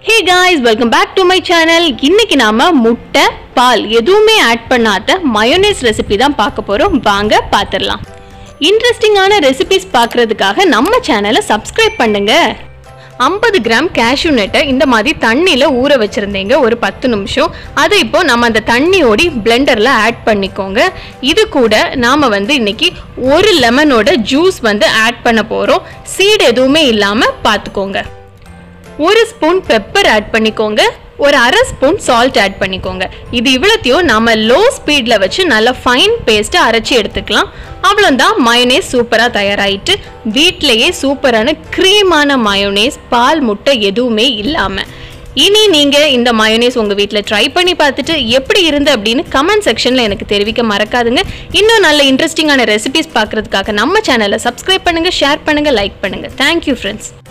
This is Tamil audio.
hey guys welcome back to my channel இன்னைக்கு நாம முட்டை பால் எதுவுமே ஆட் பண்ணாத மயோனைஸ் ரெசிபி தான் பார்க்க போறோம் வாங்க பார்த்துடலாம் இன்ட்ரெஸ்டிங்கான ரெசிபிஸ் பார்க்கறதுக்காக நம்ம சேனலை சப்ஸ்கிரைப் பண்ணுங்க ஐம்பது கிராம் கேஷ்யூ நட்டை இந்த மாதிரி தண்ணியில் ஊற வச்சுருந்தீங்க ஒரு பத்து நிமிஷம் அதை இப்போ நம்ம அந்த தண்ணியோடி பிளெண்டரில் ஆட் பண்ணிக்கோங்க இது கூட நாம் வந்து இன்னைக்கு ஒரு லெமனோட ஜூஸ் வந்து ஆட் பண்ண போகிறோம் சீடு எதுவுமே இல்லாமல் பார்த்துக்கோங்க ஒரு ஸ்பூன் பெப்பர் ஆட் பண்ணிக்கோங்க ஒரு அரை ஸ்பூன் சால்ட் ஆட் பண்ணிக்கோங்க இது இவ்வளோத்தையும் நாம லோ ஸ்பீடில் வச்சு நல்லா ஃபைன் பேஸ்ட்டை அரைச்சி எடுத்துக்கலாம் அவ்வளோதான் மயோனேஸ் சூப்பராக தயாராகிட்டு வீட்டிலேயே சூப்பரான க்ரீமான மயோனேஸ் பால் முட்டை எதுவுமே இல்லாமல் இனி நீங்கள் இந்த மயோனேஸ் உங்கள் வீட்டில் ட்ரை பண்ணி பார்த்துட்டு எப்படி இருந்து அப்படின்னு கமெண்ட் செக்ஷனில் எனக்கு தெரிவிக்க மறக்காதுங்க இன்னும் நல்ல இன்ட்ரெஸ்டிங்கான ரெசிபிஸ் பார்க்குறதுக்காக நம்ம சேனலை சப்ஸ்கிரைப் பண்ணுங்கள் ஷேர் பண்ணுங்கள் லைக் பண்ணுங்கள் தேங்க்யூ ஃப்ரெண்ட்ஸ்